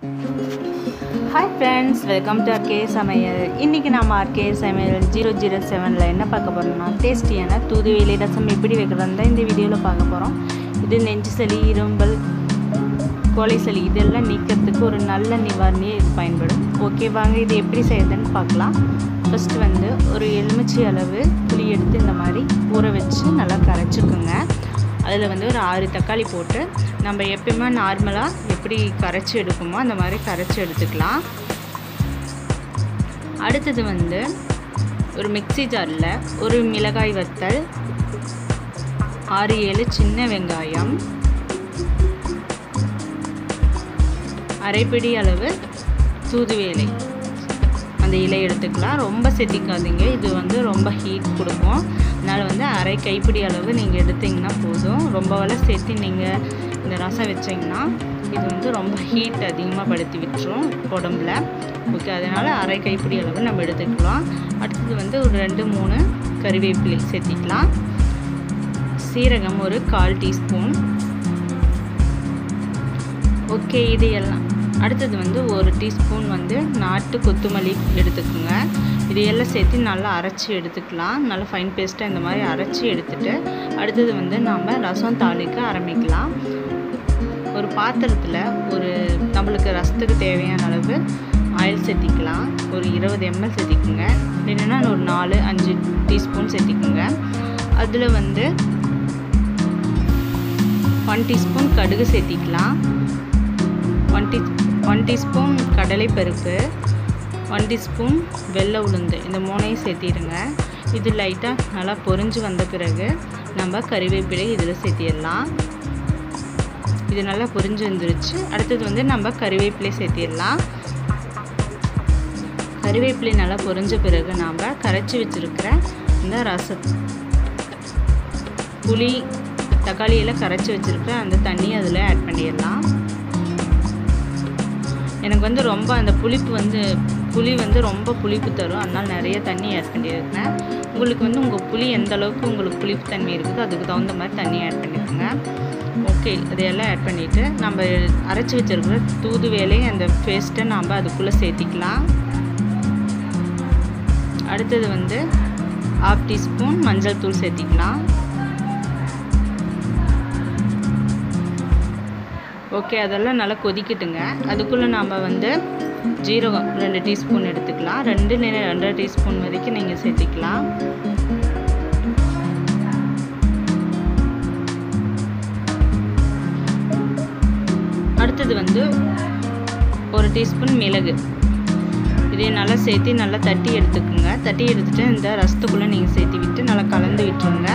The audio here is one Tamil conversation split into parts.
hi friends welcome to RK Samayal இன்றைக்கி நம்ம ஆர்கே சமையல் ஜீரோ ஜீரோ செவனில் என்ன பார்க்க போகிறோம்னா டேஸ்டியான தூதுவெளி ரசம் எப்படி வைக்கிறது தான் இந்த வீடியோவில் பார்க்க போகிறோம் இது நெஞ்சு சளி இரும்பல் கோழை சளி இதெல்லாம் நீக்கிறதுக்கு ஒரு நல்ல நிவாரணியே இது பயன்படும் ஓகே வாங்க இது எப்படி செய்யுதுன்னு பார்க்கலாம் ஃபஸ்ட்டு வந்து ஒரு எலுமிச்சை அளவு புளி எடுத்து இந்த மாதிரி ஊற வச்சு நல்லா கரைச்சிக்கோங்க அதில் வந்து ஒரு ஆறு தக்காளி போட்டு நம்ம எப்பயுமே நார்மலாக எப்படி கரைச்சி எடுக்குமோ அந்த மாதிரி கரைச்சி எடுத்துக்கலாம் அடுத்தது வந்து ஒரு மிக்ஸி ஜாரில் ஒரு மிளகாய் வத்தல் ஆறு ஏழு சின்ன வெங்காயம் அரைப்பிடி அளவு தூதுவேலை அந்த இலை எடுத்துக்கலாம் ரொம்ப செத்திக்காதீங்க இது வந்து ரொம்ப ஹீட் கொடுக்கும் அதனால் வந்து அரை கைப்பிடி அளவு நீங்கள் எடுத்திங்கன்னா போதும் ரொம்ப வலை சேர்த்து நீங்கள் இந்த ரசம் வச்சிங்கன்னா இது வந்து ரொம்ப ஹீட் அதிகமாக படுத்தி விட்டுரும் உடம்புல ஓகே அதனால் அரை கைப்பிடி அளவு நம்ம எடுத்துக்கலாம் அடுத்தது வந்து ஒரு ரெண்டு மூணு கறிவேப்பிலை சேர்த்திக்கலாம் சீரகம் ஒரு கால் டீஸ்பூன் ஓகே இது எல்லாம் அடுத்தது வந்து ஒரு டீஸ்பூன் வந்து நாட்டு கொத்தமல்லி எடுத்துக்கோங்க இது எல்லாம் சேர்த்து நல்லா அரைச்சி எடுத்துக்கலாம் நல்லா ஃபைன் பேஸ்ட்டாக இந்த மாதிரி அரைச்சி எடுத்துட்டு அடுத்தது வந்து நம்ம ரசம் தாளிக்க ஆரம்பிக்கலாம் ஒரு பாத்திரத்தில் ஒரு நம்மளுக்கு ரசத்துக்கு தேவையான அளவு ஆயில் சேர்த்திக்கலாம் ஒரு இருபது எம்எல் சேர்த்திக்கோங்க இல்லைன்னா ஒரு நாலு அஞ்சு டீஸ்பூன் சேர்த்திக்கோங்க அதில் வந்து ஒன் டீஸ்பூன் கடுகு சேர்த்திக்கலாம் ஒன் டீ ஒன் டீஸ்பூன் கடலைப்பருப்பு ஒன் டீஸ்பூன் வெள்ளை உளுந்து இந்த மூணையும் சேர்த்திடுங்க இது லைட்டாக நல்லா பொரிஞ்சு வந்த பிறகு நம்ம கறிவேப்பிலை இதில் சேர்த்திடலாம் இது நல்லா பொரிஞ்சு வந்துருச்சு அடுத்தது வந்து நம்ம கறிவேப்பிலை சேர்த்திடலாம் கறிவேப்பிலை நல்லா பொரிஞ்ச பிறகு நாம் கரைச்சி வச்சுருக்கிற இந்த ரசம் புளி தக்காளியெல்லாம் கரைச்சி வச்சுருக்கிற அந்த தண்ணியை அதில் ஆட் பண்ணிடலாம் எனக்கு வந்து ரொம்ப அந்த புளிப்பு வந்து புளி வந்து ரொம்ப புளிப்பு தரும் அதனால் நிறைய தண்ணி ஆட் பண்ணியிருக்கேன் உங்களுக்கு வந்து உங்கள் புளி எந்த அளவுக்கு உங்களுக்கு புளிப்பு தன்மை இருக்குதோ அதுக்கு தகுந்த மாதிரி தண்ணி ஆட் பண்ணிக்கோங்க ஓகே இதையெல்லாம் ஆட் பண்ணிவிட்டு நம்ம அரைச்சி வச்சுருக்கிற தூது வேலையும் அந்த பேஸ்ட்டை நாம் அதுக்குள்ளே சேர்த்திக்கலாம் அடுத்தது வந்து ஹாஃப் டீஸ்பூன் மஞ்சள் தூள் சேர்த்திக்கலாம் ஓகே அதெல்லாம் நல்லா கொதிக்கட்டுங்க அதுக்குள்ளே நாம் வந்து ஜீரகம் ரெண்டு டீஸ்பூன் எடுத்துக்கலாம் ரெண்டு ரெண்டரை டீஸ்பூன் வரைக்கும் நீங்கள் சேர்த்திக்கலாம் அடுத்தது வந்து ஒரு டீஸ்பூன் மிளகு இதையும் நல்லா சேர்த்து நல்லா தட்டி எடுத்துக்கோங்க தட்டி எடுத்துகிட்டு இந்த ரசத்துக்குள்ளே நீங்கள் சேர்த்து விட்டு நல்லா கலந்து விட்டுருங்க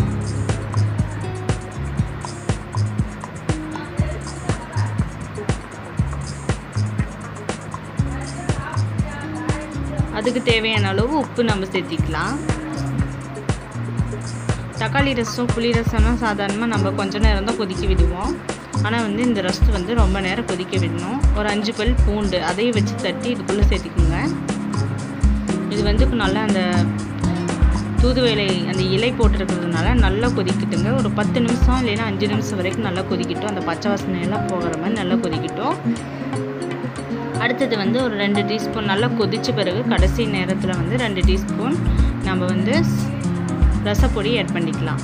அதுக்கு தேவையான அளவு உப்பு நம்ம சேர்த்திக்கலாம் தக்காளி ரசம் புளி ரசம்லாம் சாதாரணமாக நம்ம கொஞ்ச நேரம் தான் கொதிக்க விடுவோம் ஆனால் வந்து இந்த ரசத்தை வந்து ரொம்ப நேரம் கொதிக்க விடணும் ஒரு அஞ்சு பல் பூண்டு அதையும் வச்சு தட்டி இதுக்குள்ளே சேர்த்திக்கோங்க இது வந்து நல்லா அந்த தூதுவேலை அந்த இலை போட்டிருக்கிறதுனால நல்லா கொதிக்கட்டுங்க ஒரு பத்து நிமிஷம் இல்லைன்னா அஞ்சு நிமிஷம் வரைக்கும் நல்லா கொதிக்கட்டும் அந்த பச்சை வாசனையெல்லாம் போகிற மாதிரி நல்லா கொதிக்கட்டும் அடுத்தது வந்து ஒரு ரெண்டு டீஸ்பூன் நல்லா கொதித்த பிறகு கடைசி நேரத்தில் வந்து ரெண்டு டீஸ்பூன் நம்ம வந்து ரசப்பொடி ஆட் பண்ணிக்கலாம்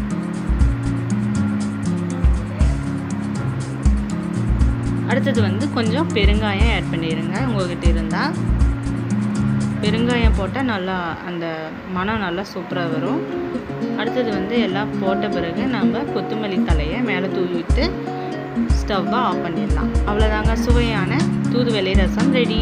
அடுத்தது வந்து கொஞ்சம் பெருங்காயம் ஆட் பண்ணிடுங்க உங்கள்கிட்ட இருந்தால் பெருங்காயம் போட்டால் நல்லா அந்த மனம் நல்லா சூப்பராக வரும் அடுத்தது வந்து எல்லாம் போட்ட பிறகு நம்ம கொத்தமல்லி தலையை மேலே தூவி விட்டு ஸ்டவ்வை ஆஃப் பண்ணிடலாம் அவ்வளோதாங்க சுவையான தூதுவளை ரசம் ரெடி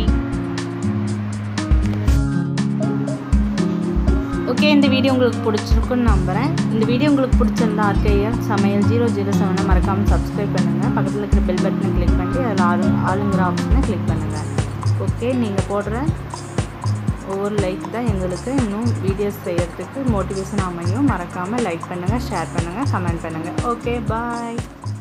ஓகே இந்த வீடியோ உங்களுக்கு பிடிச்சிருக்குன்னு நம்புகிறேன் இந்த வீடியோ உங்களுக்கு பிடிச்சிருந்தா ஆர்கேஎஃப் சமையல் ஜீரோ ஜீரோ செவனை மறக்காமல் சப்ஸ்கிரைப் பண்ணுங்கள் பக்கத்தில் இருக்கிற பெல் பட்டனை கிளிக் பண்ணி அதில் ஆளு ஆளுங்கிற ஆப்ஷனை கிளிக் பண்ணுங்கள் ஓகே நீங்கள் போடுற ஒவ்வொரு லைக் தான் எங்களுக்கு இன்னும் வீடியோஸ் செய்கிறதுக்கு மோட்டிவேஷன் அமையும் மறக்காமல் லைக் பண்ணுங்கள் ஷேர் பண்ணுங்கள் கமெண்ட் பண்ணுங்கள் ஓகே பாய்